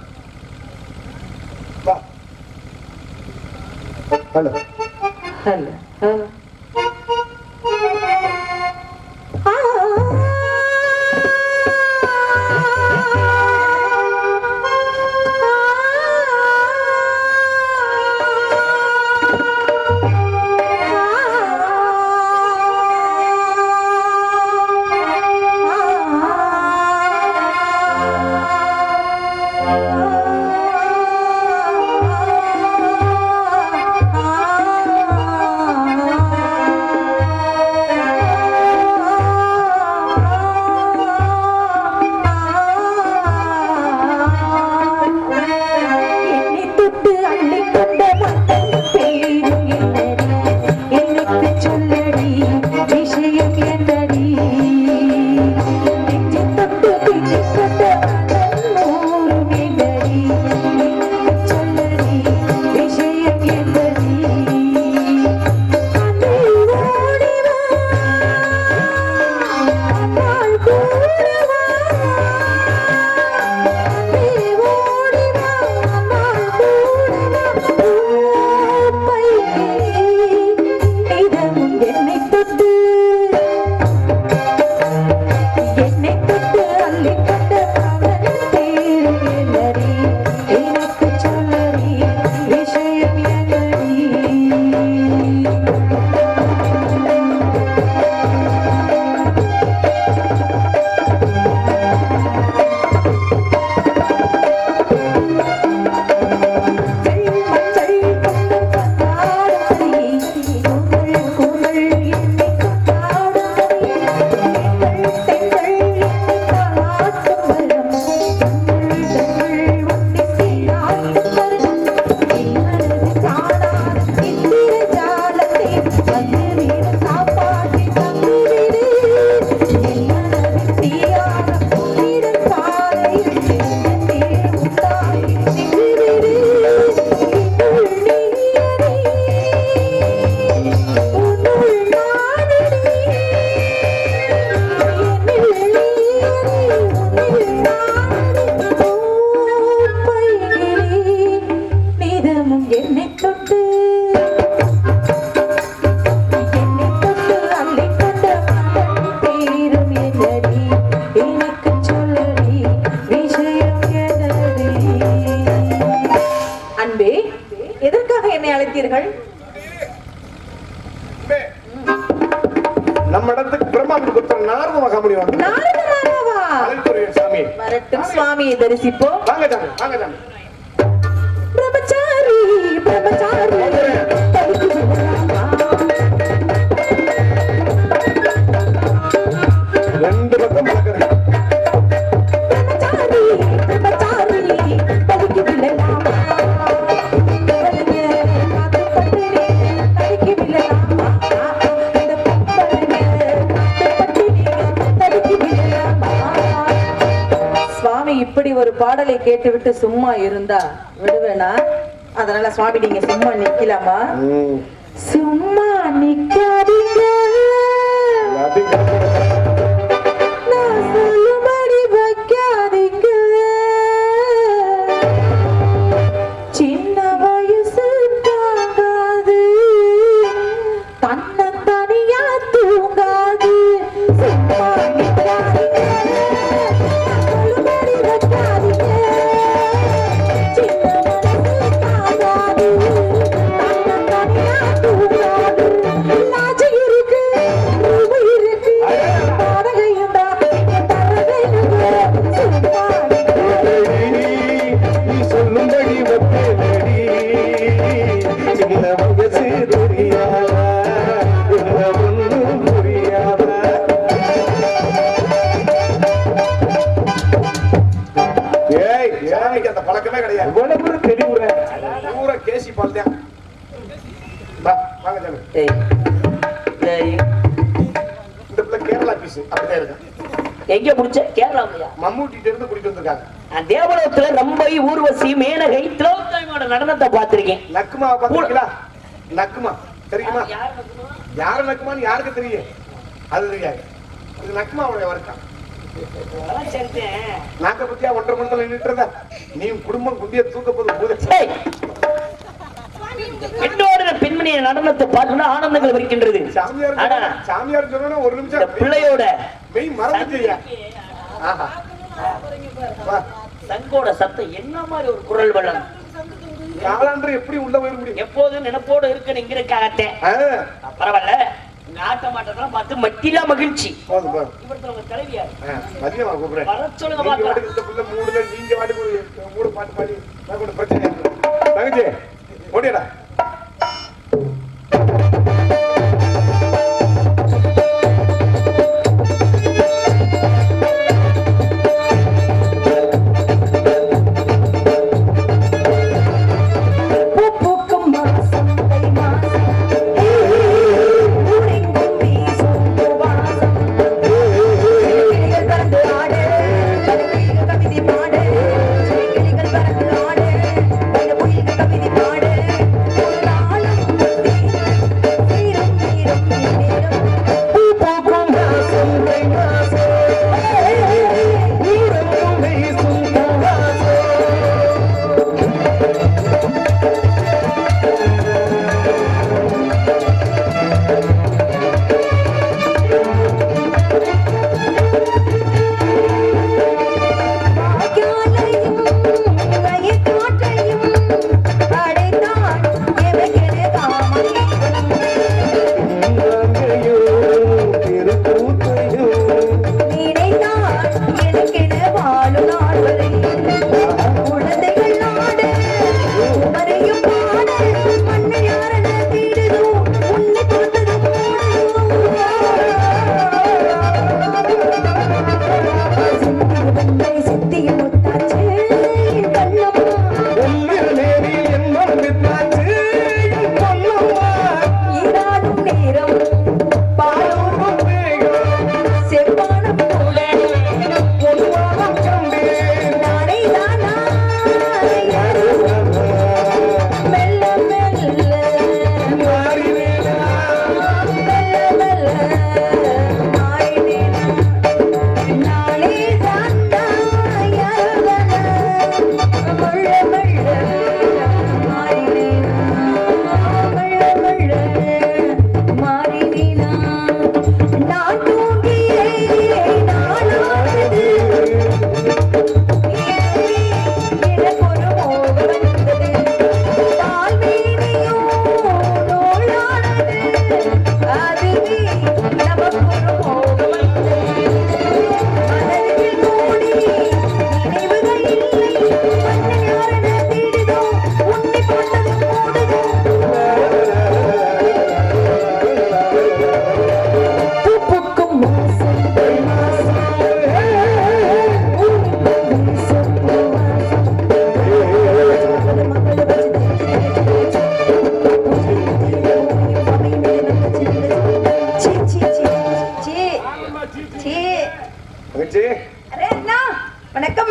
வா ஹலோ ஆ சொல்லுங்கள் பே. நம்ம இடத்துக்கு பிரம்மாவுக்கு கொடுத்த நாரத மகாமுனி வந்து நாரத மாமாவா அழைத்துறையன் சாமி வரட்டும் சுவாமியை தரிசிப்போம் வாங்க சாமி வாங்க சாமி பிரம்மச்சாரி பிரம்மச்சாரி தடுத்து விடலாமா? ரெண்டு பக்கம் பார்க்கறேன் பிரம்மச்சாரி பிரம்மச்சாரி தடுத்து விடலாமா? பலனே காத்து பட்டினே தடுக்கி விடலாமா? இந்த பலனே காத்து பட்டினே தடுக்கி விடலாமா? சுவாமி இப்படி ஒரு பாடலை கேட்டுவிட்டு சும்மா இருந்தா விடுவேனா அதனால சுவாமி நீங்க சும்மா நிக்கலாமா ம். சும்மா நிக்காதீங்க எல்லாத்தையும் கேட்கறேன். நான் சொல்லும்படி வைக்காதீங்க சின்ன வயசு தாங்காது தன்னை தனியா தூங்காது சும்மா நிக்காதீங்க நான் சொல்லும்படி வைக்காதீங்க சின்ன மனசு தாங்காது தன்னை தனியா தூங்காது லாஜி இருக்கு ரூபு இருக்கு பாடகையும் தான் தரதையுங்க சும்மா நிக்காதீங்க நீ சொல்லும்படி வந்தேனடி சின்ன வயசு தெரியாதா என்ன ஒண்ணும் புரியாதா ஏய் சாமிக்கு அந்த பழக்கமே கிடையாது இவ்வளவு தெளிவுற பூரா கேசி பால்தான் வா வாங்க சாமி ஏய், ஏய், இந்த பிள்ளை கேரளா பீஸ் அப்படிதான் இருக்கு எங்க முடிச்ச கேரளாவியா மம்மூட்டிட்ட இருந்து குடிக்க வந்திருக்காங்க நான் தேவலோகத்துல ரம்பை ஊர்வசி மேனகை திரௌபதியோட நடனத்தை பார்த்திருக்கேன் நக்குமா பாத்தீங்களா நக்குமா தெரியுமா யார் நடனம்? யாரு நக்குமான்னு யாருக்கு தெரியும் அது தெரியாது இது நக்குமாவுடைய வர்க்கம் அதெல்லாம் சரிதான். நாக்க பத்தியா ஒன்றரை மணி நேரம் நின்றுட்டு இருந்தா நீ உன் குடும்பம் குண்டிய தூக்க போது போது ஏய், பெண்ணோட பெண்மணிய நடனத்தை பார்க்கணும் ஆனந்தங்கள் இருக்கின்றது சாமியார் ஆனா, சொன்னா- சாமியார் சொன்னா ஒரு இந்த நிமிஷம் பிள்ளையோட மெய் மறந்துட்டியா ஆஹா வா. சங்கோட சத்தம் என்ன மாதிரி ஒரு குரல் வளம் காலாண்டு எப்படி உள்ள போயிட முடியும் எப்போதும் நினைப்போடு இருக்கணுங்கிறக்காகத்தேன் ஆ, பரவாயில்ல இந்த ஆட்ட மாட்டெல்லாம் பார்த்து மட்டிலா மகிழ்ச்சி போதும் போதும் இவர்த்த உங்க தலைவியார் ஆ, மதியமா கூப்பிடுறேன் வர சொல்லுங்க நீங்க பார்க்கலாம். வாட்டுக்கு இந்த புள்ள மூடுல நீங்க வாட்டுக்கு ஒரு மூடு பாட்டு பாடி நான் கூட பிரச்சனை இல்லை. தங்கச்சி ஓடிடா பூக்கும் மாசம் தை மாசம் ஊரெங்கும் வீசும் வாசம் கிளிகள் பறந்து ஆடு பறவைகள் கவிதை பாடு கிளிகள் பறந்து ஆடு பறவைகள் கவிதை பாடு ஒரு நாளும் தீரும் தீரும் தீரும் பூ பூக்கும் மாசம் தை மாசம் ஊரெங்கும் வீசும் வாசம் வாய்க்காலையும் வயக்காற்றையும் படைத்தான் எவைகளே காமலிங்கம். நினைத்தான் எனக்கென வாழும் நாள் வரை. குழந்தைகள் நாடு, குமரியும் பாடு, மண்ணை யாரென தேடுதோ, உன்னை பார்த்தது போடுதோ. சித்திய வந்தை சித்திய முத்தாச்சு கண்ணம்மா ஈராடும் நேரம் பாலூரும் செவ்வானம் போல பொதுவாகம் நானே தானா மெல்ல மெல்ல மெல்ல மெல்ல மாறினேனா நானே தானா யாருவனா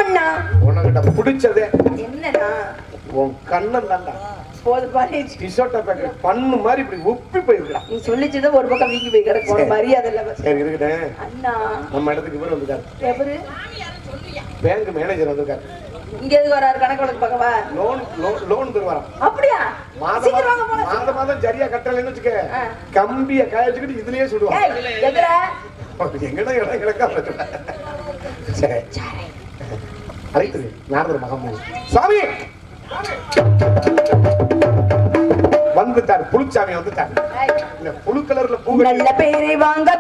அண்ணா உனக்கிட்ட பிடிச்சதே என்னண்ணா உன் கண்ணன் தான்டா போது பாரு டிஷர்ட்டை பேக்கெட் பண்ணு மாதிரி இப்படி உப்பி போயிருக்கா நீ சொல்லிச்சுதான் ஒரு பக்கம் வீங்கி போய் கிடக்கும் உனக்கு மரியாதை இல்ல சரி இருக்கட்டும் அண்ணா நம்ம இடத்துக்கு இவர் வந்திருக்காரு எவரு பேங்க் மேனேஜர் வந்திருக்காரு இங்க எதுக்கு வராரு கணக்கு வழக்கு பார்க்கவா லோன் லோன் தருவாராம் அப்படியா மாதம் சீக்கிரம் வாங்க போலாம் மாதம் மாதம் சரியா கட்டலைன்னு வச்சுக்க ஆ. கம்பிய காய வச்சுக்கிட்டு இதுலயே சுடுவான் ஏய், எதுல எங்கடா இடம் கிடக்கா பிரச்சனை. சரி அழைத்து நாரதர் மகன் சுவாமி வந்துட்டார் புழுச்சாமி வந்துட்டார் ஏய், இந்த புழு கலர்ல பூ நல்ல பேரை வாங்க